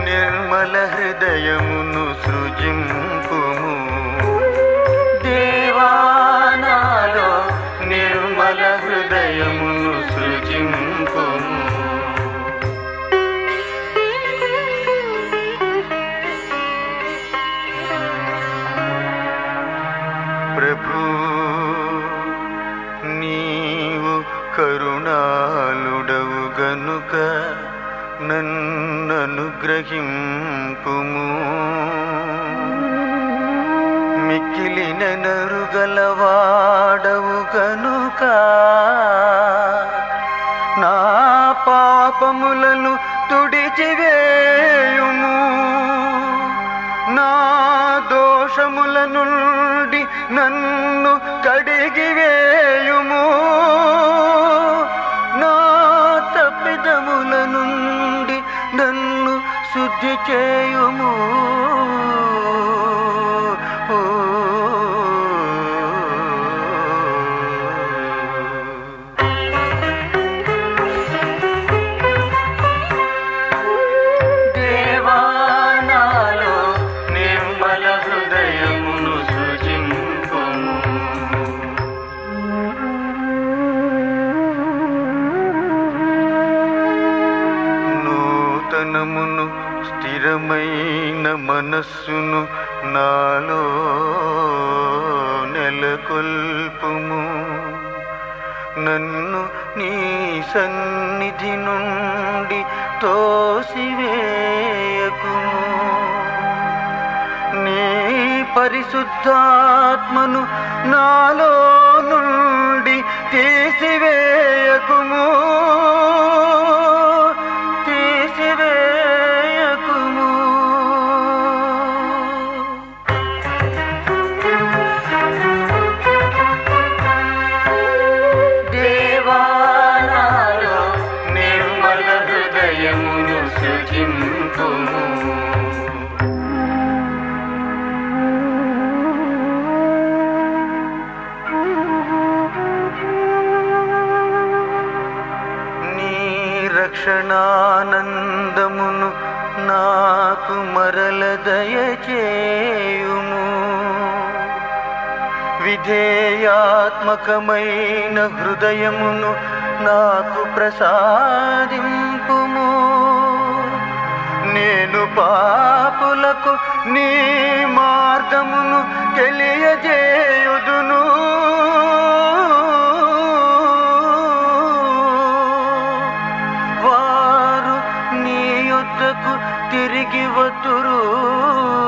నిర్మల హృదయమును సృజింపుము దేవానాలో నిర్మల హృదయమును సృజింపుము ప్రభు నీవు కరుణాలుడవు గనుక నన్ననుగ్రహింపుము మిక్కిలిన నరుగలవాడవు గనుక నా పాపములను తుడిచివేయుము నా దోషముల నుండి నన్ను కడిగివేయుము నా తప్పిదముల నుండి నన్ను శుద్ధి చేయుము ఓ. దేవానాలో నిర్మల హృదయమును సృజింపుము నూతనమును స్థిరమైన మనస్సును నాలో నెలకొల్పుము నన్ను నీ సన్నిధి నుండి తోసివేయకుము నీ పరిశుద్ధాత్మను నాలో నుండి తీసివేయకుము తీసివేయకుము దేవానాలో నిర్మల హృదయమును సృజింపుము నీ రక్షణానందమును నాకు మరల దయచేయుము విధేయాత్మకమైన హృదయమును నాకు ప్రసాదింపుము నేను పాపులకు నీ మార్గమును తెలియజేయుదును వారు నీ యొద్దకు తిరిగి వతురు